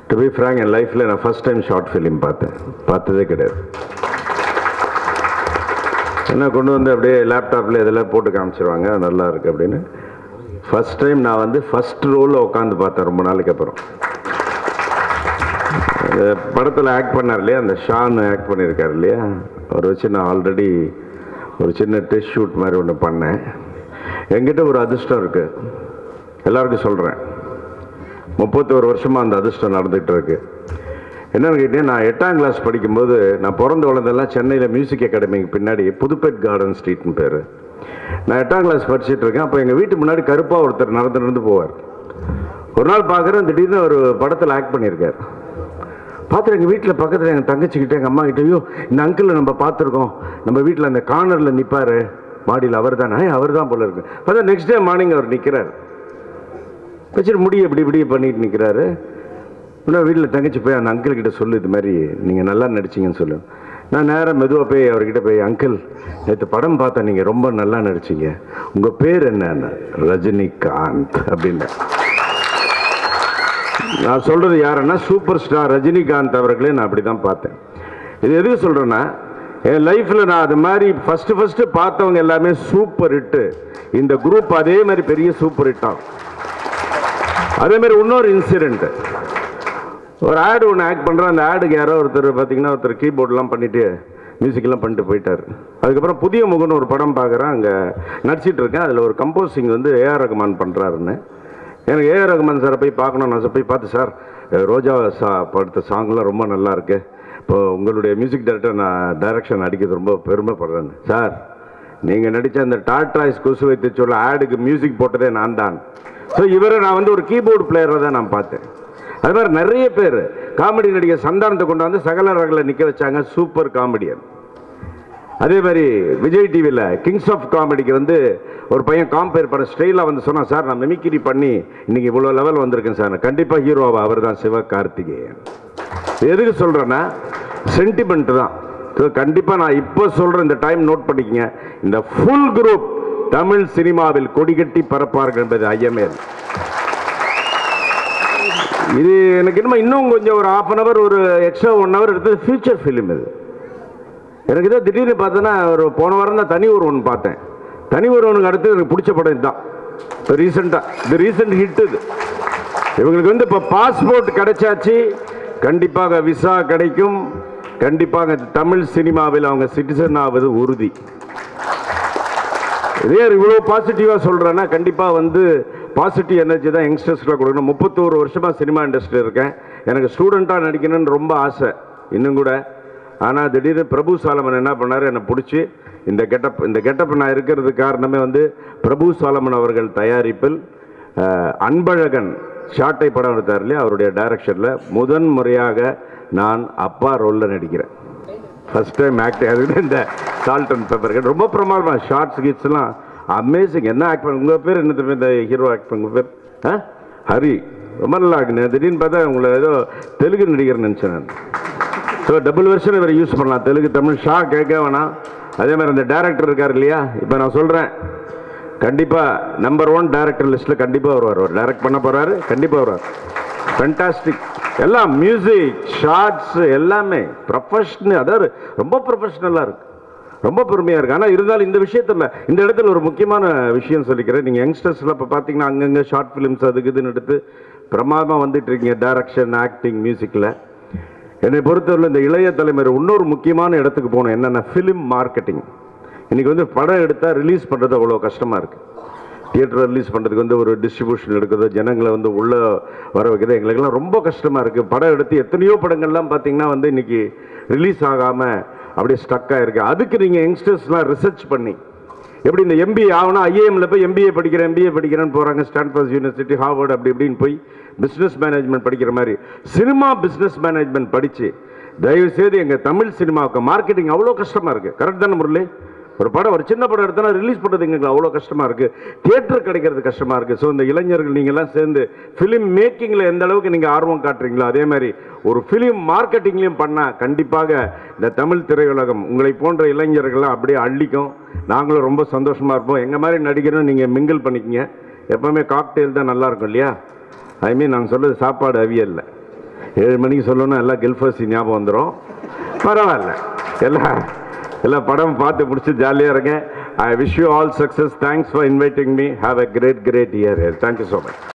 To be frank என் லைஃப்பில் நான் first time short film பார்த்தேன் பார்த்ததே கிடையாது என்ன கொண்டு வந்து அப்படியே லேப்டாப்பில் இதெல்லாம் போட்டு காமிச்சிருவாங்க நல்லா இருக்கு அப்படின்னு ஃபர்ஸ்ட் டைம் நான் வந்து ஃபர்ஸ்ட் ரோலில் உட்காந்து பார்த்தேன் ரொம்ப நாளைக்கு அப்புறம் படத்தில் ஆக்ட் பண்ணார் இல்லையா அந்த ஷான் ஆக்ட் பண்ணியிருக்காரு இல்லையா அவர் வச்சு நான் ஆல்ரெடி ஒரு சின்ன டெஸ்ட் ஷூட் மாதிரி ஒன்று பண்ணேன் என்கிட்ட ஒரு அதிர்ஷ்டம் இருக்குது எல்லாருக்கும் சொல்கிறேன் முப்பத்தோரு வருஷமாக அந்த அதிர்ஷ்டம் நடந்துகிட்டு இருக்கு என்னன்னு கேட்டீங்கன்னா நான் எட்டாம் கிளாஸ் படிக்கும்போது நான் பிறந்து வளர்ந்தெல்லாம் சென்னையில் மியூசிக் அகாடமிக்கு பின்னாடி புதுப்பேட் கார்டன் ஸ்ட்ரீட்னு பேர் நான் எட்டாம் கிளாஸ் படிச்சுட்டு இருக்கேன் அப்போ எங்கள் வீட்டு முன்னாடி கருப்பாக ஒருத்தர் நடந்து நடந்து போவார் ஒரு நாள் பார்க்குறேன் திடீர்னு ஒரு படத்தில் ஆக்ட் பண்ணியிருக்கார் பார்த்துட்டு எங்கள் வீட்டில் பக்கத்தில் எங்கள் தங்கச்சிக்கிட்ட எங்கள் அம்மா கிட்டேயோ இந்த அங்கிளை நம்ம பார்த்துருக்கோம் நம்ம வீட்டில் அந்த கார்னரில் நிற்பார் மாடியில் அவர் தானே அவர் தான் போல இருக்கு பார்த்தா நெக்ஸ்ட் டே மார்னிங் அவர் நிற்கிறார் வச்சுட்டு முடி இப்படி இப்படி பண்ணிட்டு நிற்கிறாரு இன்னும் வீட்டில் தங்கச்சி போய் அந்த அங்கிள் கிட்ட சொல்லு இது மாதிரி நீங்கள் நல்லா நடிச்சீங்கன்னு சொல்லு நான் நேராக மெதுவாக போய் அவர்கிட்ட போய் அங்கிள் நேற்று படம் பார்த்தேன் நீங்கள் ரொம்ப நல்லா நடிச்சீங்க உங்கள் பேர் என்னன்னு ரஜினிகாந்த் அப்படின்னு நான் சொல்றது யாருன்னா சூப்பர் ஸ்டார் ரஜினிகாந்த் அவர்களே நான் அப்படி தான் பார்த்தேன் இது எதுக்கு சொல்றேன்னா என் லைஃப்ல நான் அது மாதிரி ஃபர்ஸ்ட் ஃபர்ஸ்ட் பார்த்தவங்க எல்லாமே சூப்பர் ஹிட்டு இந்த குரூப் அதே மாதிரி பெரிய சூப்பர் ஹிட் ஆகும் அதே மாதிரி இன்னொரு இன்சிடென்ட் ஒரு ஆடு ஒன்று ஆக்ட் பண்ணுறேன் அந்த ஆடுக்கு யாரோ ஒருத்தர் பார்த்தீங்கன்னா ஒருத்தர் கீபோர்ட்லாம் பண்ணிட்டு மியூசிக்லாம் பண்ணிட்டு போயிட்டார் அதுக்கப்புறம் புதிய முகன்னு ஒரு படம் பார்க்குறேன் அங்கே நடிச்சிட்டு இருக்கேன் அதில் ஒரு கம்போசிங் வந்து ஏஆர் ரகுமான் பண்ணுறாருன்னு எனக்கு ஏஆர் ரகுமான் சாரை போய் பார்க்கணும் நான் போய் பார்த்து சார் அஹ் ரோஜா சா படுத்த சாங்லாம் ரொம்ப நல்லா இருக்கு இப்போ உங்களுடைய மியூசிக் டைரக்டர் நான் டைரக்ஷன் அடிக்கிறது ரொம்ப பெருமைப்படுறேன் சார் நீங்கள் நடித்த அந்த டாட்ராய்ஸ் கொசு வைத்து சொல்ல ஆடுக்கு மியூசிக் போட்டதே நான் தான் ஸோ இவரை நான் வந்து ஒரு கீபோர்டு பிளேயரை தான் நான் பார்த்தேன் அது மாதிரி நிறைய பேர் காமெடி நடிகர் சந்தானத்தை கொண்டு வந்து சகல ரகல நிற்க வச்சாங்க சூப்பர் காமெடியன் அதே மாதிரி விஜய் டிவியில் கிங்ஸ் ஆஃப் காமெடிக்கு வந்து ஒரு பையன் காம்பேர் பண்ண ஸ்டைலாக வந்து சொன்னான் சார் நான் மிமிக்ரி பண்ணி இன்னைக்கு இவ்வளோ லெவல் வந்திருக்கேன் சார் கண்டிப்பாக ஹீரோவா அவர் தான் சிவகார்த்திகேயன் எதுக்கு சொல்கிறேன்னா சென்டிமெண்ட் தான் ஸோ கண்டிப்பாக நான் இப்போ சொல்கிற இந்த டைம் நோட் பண்ணிக்கங்க இந்த ஃபுல் குரூப் தமிழ் சினிமாவில் கொடிகட்டி பரப்பார்கள் என்பது ஐயமே இல்லை. இது எனக்கு என்னமோ இன்னும் கொஞ்சம் ஒரு half அன் அவர் ஒரு எக்ஸ்ட்ரா ஒன் ஹவர் எடுத்தது ஃபியூச்சர் ஃபிலிம் இது எனக்கு இதை திடீர்னு பார்த்தேன்னா ஒரு போன வாரம் தான் தனி ஒருவன் பார்த்தேன் தனி ஒருவனுக்கு அடுத்து எனக்கு பிடிச்ச படம் இதுதான் இப்போ ரீசெண்டாக இது ரீசெண்ட் ஹிட் இது இவங்களுக்கு வந்து இப்போ பாஸ்போர்ட் கிடைச்சாச்சு கண்டிப்பாக விசா கிடைக்கும் கண்டிப்பாக தமிழ் சினிமாவில் அவங்க சிட்டிசன் ஆவது உறுதி இதே இவ்வளோ பாசிட்டிவாக சொல்கிறேன்னா கண்டிப்பாக வந்து பாசிட்டிவ் எனர்ஜி தான் யங்ஸ்டர்ஸ்க்குள்ள கொடுக்கணும் முப்பத்தோரு வருஷமாக சினிமா இண்டஸ்ட்ரியில் இருக்கேன் எனக்கு ஸ்டூடெண்ட்டாக நடிக்கணும்னு ரொம்ப ஆசை இன்னும் கூட ஆனால் திடீர்னு பிரபு சாலமன் என்ன பண்ணார் என்னை பிடிச்சி இந்த கெட்டப் இந்த கெட்டப் நான் இருக்கிறதுக்கு காரணமே வந்து பிரபு சாலமன் அவர்கள் தயாரிப்பில் அஹ், அன்பழகன் ஷாட்டை படம் எடுத்தார் இல்லையா அவருடைய டைரக்ஷனில் முதன் முறையாக நான் அப்பா ரோலில் நடிக்கிறேன் ஃபர்ஸ்ட் டைம் ஆக்ட் அதுக்கு இந்த சால்ட் அண்ட் பெப்பர் ரொம்ப பிரமாதமாக ஷார்ட்ஸ் கீட்ஸ்லாம் அமேசிங் என்ன ஆக்ட் பண்ண உங்கள் பேர் என்ன தெரியுமா இந்த ஹீரோ ஆக்ட் பண்ண உங்கள் பேர் ஆ ஹரி ரொம்ப நல்லா இருக்கு திடீர்னு பார்த்தா உங்களை ஏதோ தெலுங்கு நடிகர் நினச்சேன் நான் ஸோ டபுள் வெர்ஷன் இவரை யூஸ் பண்ணலாம் தெலுங்கு தமிழ் ஷா கேட்க வேணாம் அதே மாதிரி அந்த டேரக்டர் இருக்கார் இல்லையா இப்போ நான் சொல்கிறேன் கண்டிப்பாக நம்பர் ஒன் டேரக்டர் லிஸ்ட்டில் கண்டிப்பாக வருவார் அவர் டைரக்ட் பண்ண போகிறாரு கண்டிப்பாக வருவார் ஃபென்டாஸ்டிக் எல்லாம் மியூசிக் ஷார்ட்ஸ் எல்லாமே ப்ரொஃபஷ்னல் அதாவது ரொம்ப ப்ரொஃபஷ்னலாக இருக்கு ரொம்ப பெருமையாக இருக்குது ஆனால் இருந்தாலும் இந்த விஷயத்தில் இந்த இடத்துல ஒரு முக்கியமான விஷயம் சொல்லிக்கிறேன் நீங்கள் யங்ஸ்டர்ஸில் இப்போ பார்த்தீங்கன்னா அங்கங்கே ஷார்ட் ஃபிலிம்ஸ் அதுக்கு இதுன்னு எடுத்து பிரமாதமாக வந்துட்டு இருக்கீங்க டைரக்ஷன் ஆக்டிங் மியூசிக்கில் என்னை பொறுத்தவரையில் இந்த இளைய தலைமுறை இன்னொரு முக்கியமான இடத்துக்கு போகணும் என்னென்ன ஃபிலிம் மார்க்கெட்டிங் இன்னைக்கு வந்து படம் எடுத்தால் ரிலீஸ் பண்ணுறது அவ்வளோ கஷ்டமாக இருக்குது தியேட்டர் ரிலீஸ் பண்ணுறதுக்கு வந்து ஒரு டிஸ்ட்ரிபியூஷன் எடுக்கிறது ஜனங்களை வந்து உள்ளே வர வைக்கிறது எங்களுக்கெல்லாம் ரொம்ப கஷ்டமாக இருக்குது படம் எடுத்து எத்தனையோ படங்கள்லாம் பார்த்தீங்கன்னா வந்து இன்னைக்கு ரிலீஸ் ஆகாமல் அப்படியே ஸ்டக் ஆயிருக்கு அதுக்கு நீங்கள் யங்ஸ்டர்ஸ்லாம் ரிசர்ச் பண்ணி எப்படி இந்த எம்பிஏ ஆகணும் ஐஏஎம்ல போய் எம்பிஏ படிக்கிறேன் எம்பிஏ படிக்கிறேன்னு போகிறாங்க ஸ்டான்ஃபோர்ட் யூனிவர்சிட்டி ஹார்வர்ட் அப்படி இப்படின்னு போய் பிஸ்னஸ் மேனேஜ்மெண்ட் படிக்கிற மாதிரி சினிமா பிஸ்னஸ் மேனேஜ்மெண்ட் படித்து தயவு செய்து எங்கள் தமிழ் சினிமாவுக்கு மார்க்கெட்டிங் அவ்வளோ கஷ்டமாக இருக்குது கரெக்ட் தானே முரளி ஒரு படம் ஒரு சின்ன படம் எடுத்தோன்னா ரிலீஸ் பண்ணுறது எங்களுக்கு அவ்வளோ கஷ்டமாக இருக்குது தியேட்டர் கிடைக்கிறது கஷ்டமாக இருக்குது ஸோ இந்த இளைஞர்கள் நீங்கள்லாம் சேர்ந்து ஃபிலிம் மேக்கிங்கில் எந்த அளவுக்கு நீங்கள் ஆர்வம் காட்டுறீங்களோ அதே மாதிரி ஒரு ஃபிலிம் மார்க்கெட்டிங்லையும் பண்ணால் கண்டிப்பாக இந்த தமிழ் திரையுலகம் உங்களை போன்ற இளைஞர்கள்லாம் அப்படியே அள்ளிக்கும் நாங்களும் ரொம்ப சந்தோஷமாக இருப்போம் எங்கள் மாதிரி நடிகரும் நீங்கள் மிங்கிள் பண்ணிக்கங்க எப்போவுமே காக்டெயில் தான் நல்லா இருக்கும் இல்லையா ஐ மீன் நான் சொல்றது சாப்பாடு அவியல்ல ஏழு மணிக்கு சொல்லணும் எல்லாம் கெல்ஃபர்சி ஞாபகம் வந்துடும் பரவாயில்ல எல்லாம் எல்லாம் படம் பார்த்து முடிச்சு ஜாலியாக இருங்க I wish you all success thanks for inviting me have a great great year thank you so much